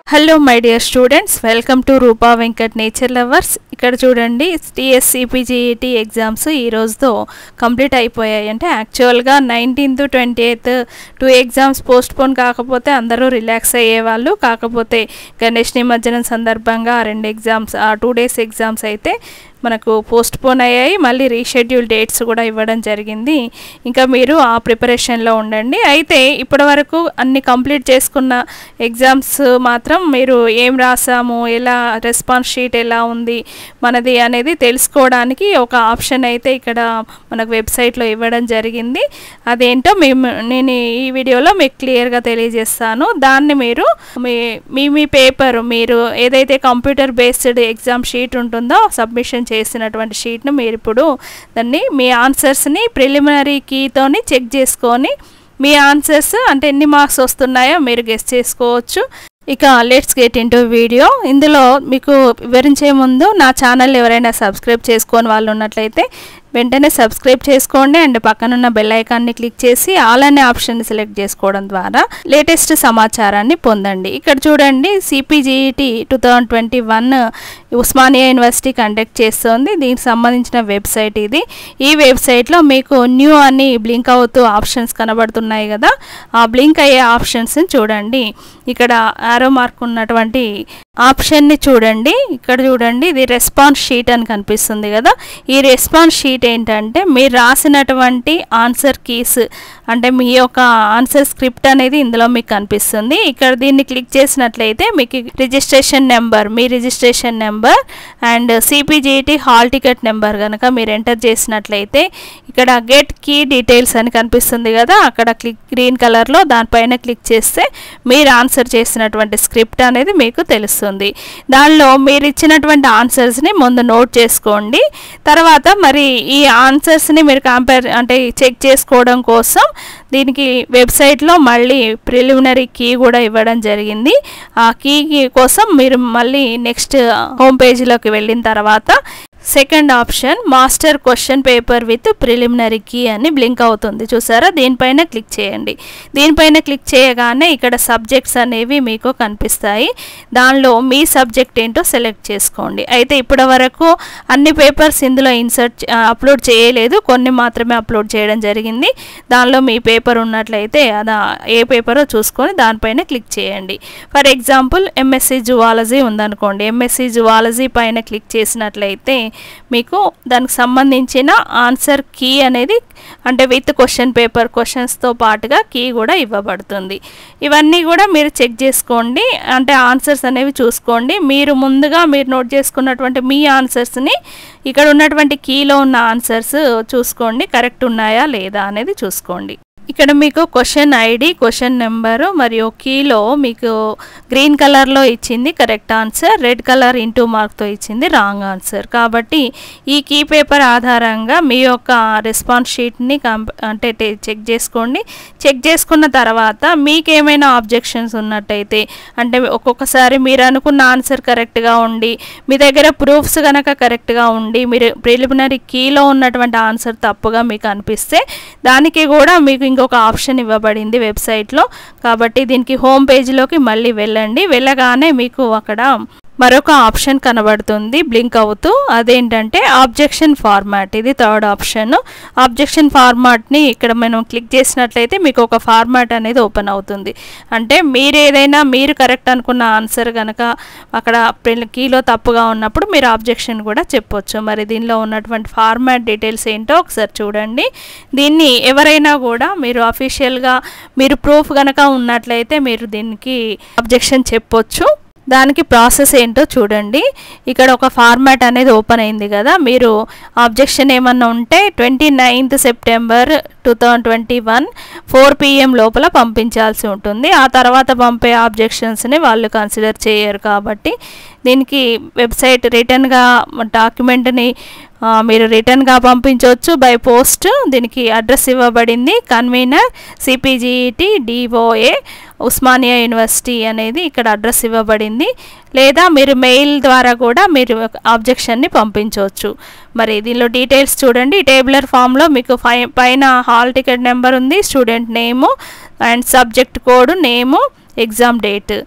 hello my dear students welcome to Roopa Venkat nature lovers ఇక్కడ చూడండి టీఎస్సిపిజిఈటి exams ఈ రోజుతో కంప్లీట్ అయిపోయాయి అంటే యాక్చువల్గా nineteenth twenty eighth two exams postpone కాకపోతే అందరూ రిలాక్స్ అయ్యేవాళ్ళు కాకపోతే గణేష్ నిమజ్జనం సందర్భంగా ఆ రెండు ఎగ్జామ్స్ ఆ టూ డేస్ ఎగ్జామ్స్ అయితే మనకు పోస్ట్ పోన్ అయ్యాయి మళ్ళీ రీషెడ్యూల్ డేట్స్ కూడా ఇవ్వడం జరిగింది ఇంకా మీరు ఆ ప్రిపరేషన్లో ఉండండి అయితే ఇప్పటి వరకు అన్ని కంప్లీట్ చేసుకున్న ఎగ్జామ్స్ మాత్రం మీరు ఏం రాసాము ఎలా రెస్పాన్స్ షీట్ ఎలా ఉంది మనది అనేది తెలుసుకోవడానికి ఒక ఆప్షన్ అయితే ఇక్కడ మనకు వెబ్సైట్లో ఇవ్వడం జరిగింది అదేంటో మేము నేను ఈ వీడియోలో మీకు క్లియర్గా తెలియజేస్తాను దాన్ని మీరు మీ మీ మీ పేపర్ మీరు ఏదైతే కంప్యూటర్ బేస్డ్ ఎగ్జామ్ షీట్ ఉంటుందో సబ్మిషన్ చేసినటువంటి షీట్ను మీరు ఇప్పుడు దాన్ని మీ ఆన్సర్స్ని ప్రిలిమినరీ కీతోని చెక్ చేసుకొని మీ ఆన్సర్స్ అంటే ఎన్ని మార్క్స్ వస్తున్నాయో మీరు గెస్ చేసుకోవచ్చు ఇక లెట్స్ గెట్ ఇంటూ వీడియో ఇందులో మీకు వివరించే ముందు నా ఛానల్ ఎవరైనా సబ్స్క్రైబ్ చేసుకొని వాళ్ళు ఉన్నట్లయితే వెంటనే సబ్స్క్రైబ్ చేసుకోండి అండ్ పక్కనున్న బెల్ ఐకాన్ని క్లిక్ చేసి ఆల్ అనే ఆప్షన్ సెలెక్ట్ చేసుకోవడం ద్వారా లేటెస్ట్ సమాచారాన్ని పొందండి ఇక్కడ చూడండి CPGET two thousand twenty one Osmania university conduct చేస్తోంది దీనికి సంబంధించిన వెబ్సైట్ ఇది ఈ వెబ్సైట్లో మీకు న్యూ అని బ్లింక్ అవుతూ ఆప్షన్స్ కనబడుతున్నాయి కదా ఆ బ్లింక్ అయ్యే ఆప్షన్స్ని చూడండి ఇక్కడ ఆరో మార్క్ ఉన్నటువంటి ఆప్షన్ని చూడండి ఇక్కడ చూడండి ఇది రెస్పాన్స్ షీట్ అని కనిపిస్తుంది కదా ఈ రెస్పాన్స్ షీట్ ఏంటంటే మీరు రాసినటువంటి ఆన్సర్ కీస్ అంటే మీ యొక్క ఆన్సర్ స్క్రిప్ట్ అనేది ఇందులో మీకు కనిపిస్తుంది ఇక్కడ దీన్ని క్లిక్ చేసినట్లయితే మీకు రిజిస్ట్రేషన్ నెంబర్ మీ registration number and CPGET hall ticket number కనుక మీరు ఎంటర్ చేసినట్లయితే ఇక్కడ గెట్ కీ డీటెయిల్స్ అని కనిపిస్తుంది కదా అక్కడ క్లిక్ గ్రీన్ కలర్లో దానిపైన క్లిక్ చేస్తే మీరు ఆన్సర్ చేసినటువంటి స్క్రిప్ట్ అనేది మీకు తెలుస్తుంది దానిలో మీరు ఇచ్చినటువంటి ఆన్సర్స్ని ముందు నోట్ చేసుకోండి తర్వాత మరి ఈ ఆన్సర్స్ని మీరు కంపేర్ అంటే చెక్ చేసుకోవడం కోసం దీనికి వెబ్సైట్లో మళ్ళీ ప్రిలిమినరీ కీ కూడా ఇవ్వడం జరిగింది ఆ కీ కోసం మీరు మళ్ళీ నెక్స్ట్ హోమ్ పేజీలోకి వెళ్ళిన తర్వాత second option master question paper with preliminary key అని బ్లింక్ అవుతుంది చూసారా దీనిపైన క్లిక్ చేయండి దీనిపైన క్లిక్ చేయగానే ఇక్కడ సబ్జెక్ట్స్ అనేవి మీకు కనిపిస్తాయి దానిలో మీ సబ్జెక్ట్ ఏంటో సెలెక్ట్ చేసుకోండి అయితే ఇప్పటి వరకు అన్ని పేపర్స్ ఇందులో ఇన్సర్ట్ అప్లోడ్ చేయలేదు కొన్ని మాత్రమే అప్లోడ్ చేయడం జరిగింది దానిలో మీ పేపర్ ఉన్నట్లయితే అది ఏ పేపరో చూసుకొని దానిపైన క్లిక్ చేయండి ఫర్ ఎగ్జాంపుల్ ఎంఎస్సి జువాలజీ ఉందనుకోండి ఎంఎస్సి జువాలజీ పైన క్లిక్ చేసినట్లయితే మీకు దానికి సంబంధించిన ఆన్సర్ కీ అనేది అంటే విత్ క్వశ్చన్ పేపర్ క్వశ్చన్స్తో పాటుగా కీ కూడా ఇవ్వబడుతుంది ఇవన్నీ కూడా మీరు చెక్ చేసుకోండి అంటే ఆన్సర్స్ అనేవి చూసుకోండి మీరు ముందుగా మీరు నోట్ చేసుకున్నటువంటి మీ ఆన్సర్స్ని ఇక్కడ ఉన్నటువంటి కీలో ఉన్న ఆన్సర్స్ చూసుకోండి కరెక్ట్ ఉన్నాయా లేదా అనేది చూసుకోండి ఇక్కడ మీకు క్వశ్చన్ ఐడి క్వశ్చన్ నెంబరు మరియు కీలో మీకు గ్రీన్ కలర్లో ఇచ్చింది correct answer red colour into మార్క్తో ఇచ్చింది రాంగ్ ఆన్సర్ కాబట్టి ఈ కీ పేపర్ ఆధారంగా మీ యొక్క రెస్పాన్స్ షీట్ని కంప్ అంటే చెక్ చేసుకోండి చెక్ చేసుకున్న తర్వాత మీకు ఏమైనా ఆబ్జెక్షన్స్ ఉన్నట్టయితే అంటే ఒక్కొక్కసారి మీరు అనుకున్న ఆన్సర్ కరెక్ట్గా ఉండి మీ దగ్గర ప్రూఫ్స్ కనుక కరెక్ట్గా ఉండి మీరు ప్రిలిమినరీ కీలో ఉన్నటువంటి ఆన్సర్ తప్పుగా మీకు అనిపిస్తే దానికి కూడా మీకు ఇంకొక ఆప్షన్ ఇవ్వబడింది వెబ్సైట్లో కాబట్టి దీనికి హోమ్ పేజీలోకి మళ్ళీ వెళ్ళండి వెళ్ళగానే మీకు అక్కడ మరొక ఆప్షన్ కనబడుతుంది బ్లింక్ అవుతూ అదేంటంటే ఆబ్జెక్షన్ ఫార్మాట్ ఇది థర్డ్ ఆప్షన్ ఆబ్జెక్షన్ ఫార్మాట్ని ఇక్కడ మనం క్లిక్ చేసినట్లయితే మీకు ఒక ఫార్మాట్ అనేది ఓపెన్ అవుతుంది అంటే మీరు ఏదైనా మీరు కరెక్ట్ అనుకున్న ఆన్సర్ కనుక అక్కడ కీలో తప్పుగా ఉన్నప్పుడు మీరు ఆబ్జెక్షన్ కూడా చెప్పొచ్చు మరి దీనిలో ఉన్నటువంటి ఫార్మాట్ డీటెయిల్స్ ఏంటో ఒకసారి చూడండి దీన్ని ఎవరైనా కూడా మీరు అఫీషియల్గా మీరు ప్రూఫ్ కనుక ఉన్నట్లయితే మీరు దీనికి అబ్జెక్షన్ చెప్పొచ్చు దానికి ప్రాసెస్ ఏంటో చూడండి ఇక్కడ ఒక ఫార్మాట్ అనేది ఓపెన్ అయింది కదా మీరు ఆబ్జెక్షన్ ఏమన్నా ఉంటే twenty ninth September two thousand twenty one four PM లోపల పంపించాల్సి ఉంటుంది ఆ తర్వాత పంపే ఆబ్జెక్షన్స్ని వాళ్ళు కన్సిడర్ చేయరు కాబట్టి దీనికి వెబ్సైట్ రిటర్న్గా డాక్యుమెంట్ని మీరు రిటర్న్గా పంపించవచ్చు బై పోస్ట్ దీనికి అడ్రస్ ఇవ్వబడింది convener CPGET DOA Osmania university అనేది ఇక్కడ అడ్రస్ ఇవ్వబడింది లేదా మీరు మెయిల్ ద్వారా కూడా మీరు ఆబ్జెక్షన్ని పంపించవచ్చు మరి దీనిలో డీటెయిల్స్ చూడండి టేబులర్ ఫామ్లో మీకు ఫై పైన హాల్ టికెట్ నెంబర్ ఉంది student name and subject code name exam date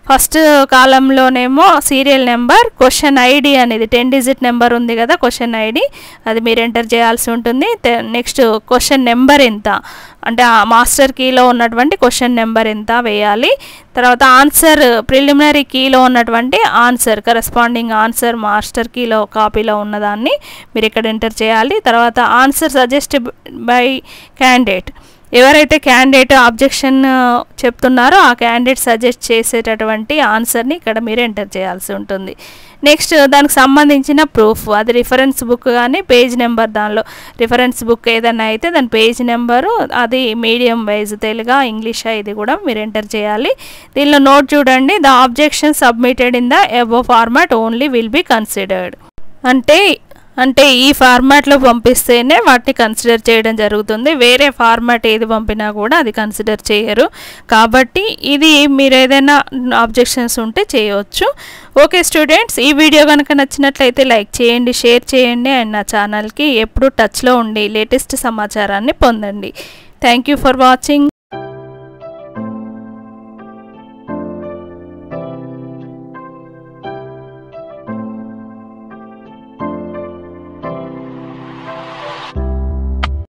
first కాలంలోనేమో సీరియల్ నెంబర్ క్వశ్చన్ ఐడి అనేది టెన్ డిజిట్ నెంబర్ ఉంది కదా క్వశ్చన్ ఐడి అది మీరు ఎంటర్ చేయాల్సి ఉంటుంది నెక్స్ట్ క్వశ్చన్ నెంబర్ ఎంత అంటే ఆ మాస్టర్ కీలో ఉన్నటువంటి క్వశ్చన్ నెంబర్ ఎంత వేయాలి తర్వాత ఆన్సర్ ప్రిలిమినరీ కీలో ఉన్నటువంటి ఆన్సర్ కరెస్పాండింగ్ ఆన్సర్ మాస్టర్ కీలో కాపీలో ఉన్నదాన్ని మీరు ఇక్కడ ఎంటర్ చేయాలి తర్వాత ఆన్సర్ సజెస్ట్ బై క్యాండిడేట్ ఎవరైతే క్యాండిడేట్ ఆబ్జెక్షన్ చెప్తున్నారో ఆ క్యాండిడేట్ సజెస్ట్ చేసేటటువంటి ఆన్సర్ని ఇక్కడ మీరు ఎంటర్ చేయాల్సి ఉంటుంది నెక్స్ట్ దానికి సంబంధించిన ప్రూఫ్ అది రిఫరెన్స్ బుక్ కానీ పేజ్ నెంబర్ దానిలో రిఫరెన్స్ బుక్ ఏదైనా అయితే దాని పేజ్ నెంబరు అది మీడియం వైజ్ తెలుగా ఇంగ్లీష్ ఇది కూడా మీరు ఎంటర్ చేయాలి దీనిలో నోట్ చూడండి the objection submitted in the above format only will be considered అంటే అంటే ఈ ఫార్మాట్లో పంపిస్తేనే వాటిని కన్సిడర్ చేయడం జరుగుతుంది వేరే ఫార్మాట్ ఏది పంపినా కూడా అది కన్సిడర్ చేయరు కాబట్టి ఇది మీరు ఏదైనా ఆబ్జెక్షన్స్ ఉంటే చేయవచ్చు ఓకే స్టూడెంట్స్ ఈ వీడియో కనుక నచ్చినట్లయితే లైక్ చేయండి షేర్ చేయండి అండ్ నా ఛానల్కి ఎప్పుడు టచ్లో ఉండి లేటెస్ట్ సమాచారాన్ని పొందండి థ్యాంక్ యూ ఫర్ వాచింగ్